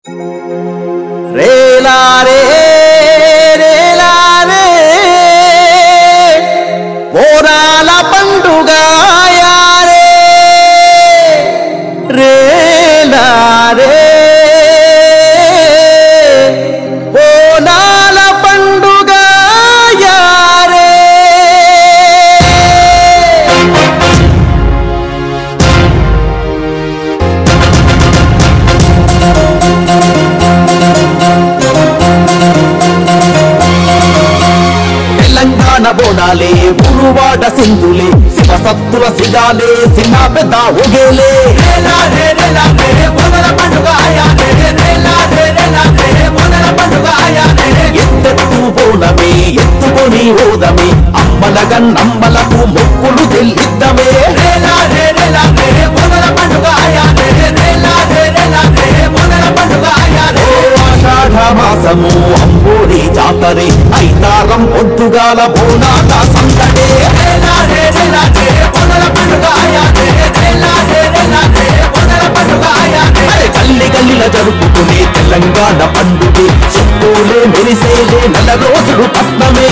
రేలారే రేలారే ఓరాల పండుగ యారే రేలారే ఓనాల పండుగ యారే తెలంగాణ బోనాలే ఉరువాడ సింధులే శివ సత్తుల సిగాలే సిన్న పెద్ద ఒగేలే ఎత్తెత్తు బోనమే ఎత్తుకొని ఓదమే అమ్మల గన్నమ్మలకు మొక్కులు చెల్లిద్దమే ఓ ఆషాఢ మాసము అంబోరి జాతరే ఐతారం పొద్దుగాల బోనాల సందడే అరే గల్లి గల్లిల జరుపుకునే తెలంగాణ పండుగే చెప్పులే మెరిసేలే నెల రోజులు పట్నమే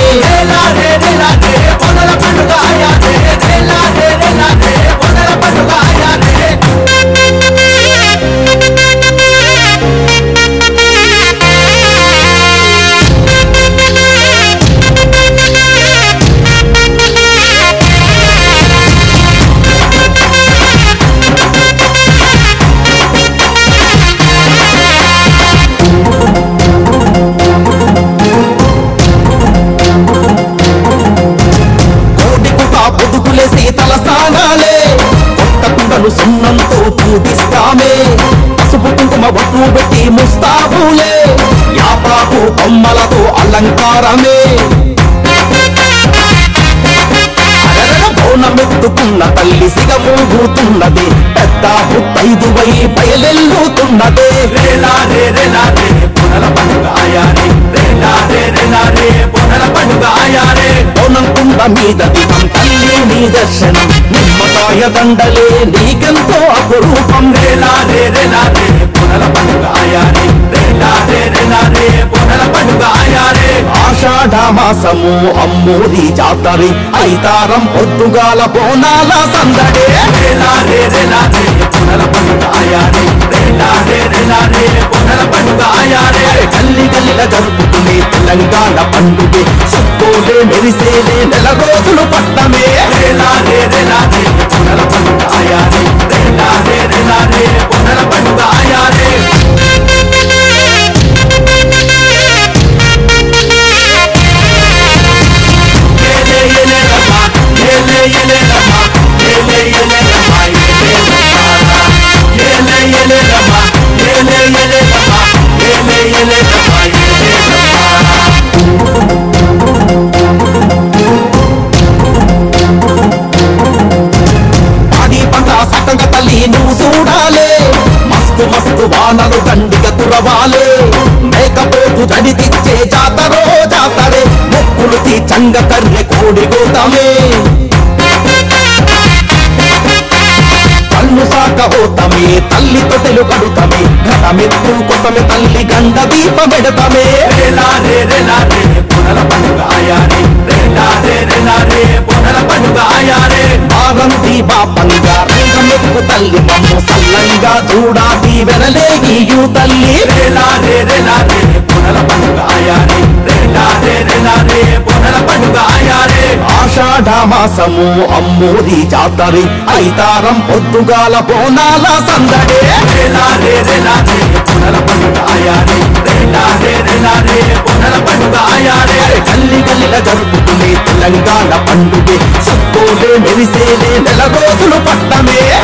కోడికుట పొదుగులే శీతల స్నానాలే కొత్త కుండలు సున్నంతో పూజిస్తామే పసుపు కుంకుమ బొట్టు పెట్టి ముస్తాబులే యాపాకు బొమ్మలతో అలంకారమే అరరర బోనమెత్తుకున్న తల్లి సిగమూగుతున్నది పెద్ద ముత్తైదు వై బయలెల్లుతున్నదే బోనం కుండ మీద దిగం తల్లి నీ దర్శనం నిమ్మకాయ దండలే నీకెంతో అపురూపం ఆషాఢ మాసము అమ్మోరి జాతరి ఐతారం పొద్దుగాల బోనాల సందడే గల్లి గల్లిల జరుపుకునే తెలంగాణ పండుగే సుక్కోలే మెరిసేలే నెల రోజులు పట్టమే పాడి పంట సకంగా తల్లి నువ్వు చూడాలే మస్తు మస్తు వానలు దండిగ కురవాలే మేకపోతు జడి తెచ్చే జాతరో జాతరే మొక్కులు తీర్చంగ కర్రె కోడి గోతమే కన్ను సాక హోతమే తల్లి తొటెలు కడుతమే ఘటమెత్తు కొసమే తల్లి గండ దీపమెడతమే ఆరంతి బాపంగా రంగమెక్కు తల్లి మమ్ము సల్లంగా చూడా దీవెనలే గీయు తల్లి ఆషాఢ మాసము అమ్మోరి జాతరి ఐతారం పొద్దుగాల బోనాల సందడే గల్లి గల్లిల జరుపుకునే తెలంగాణ పండుగే సుక్కోలే మెరిసేలే నెల రోజులు పట్టమే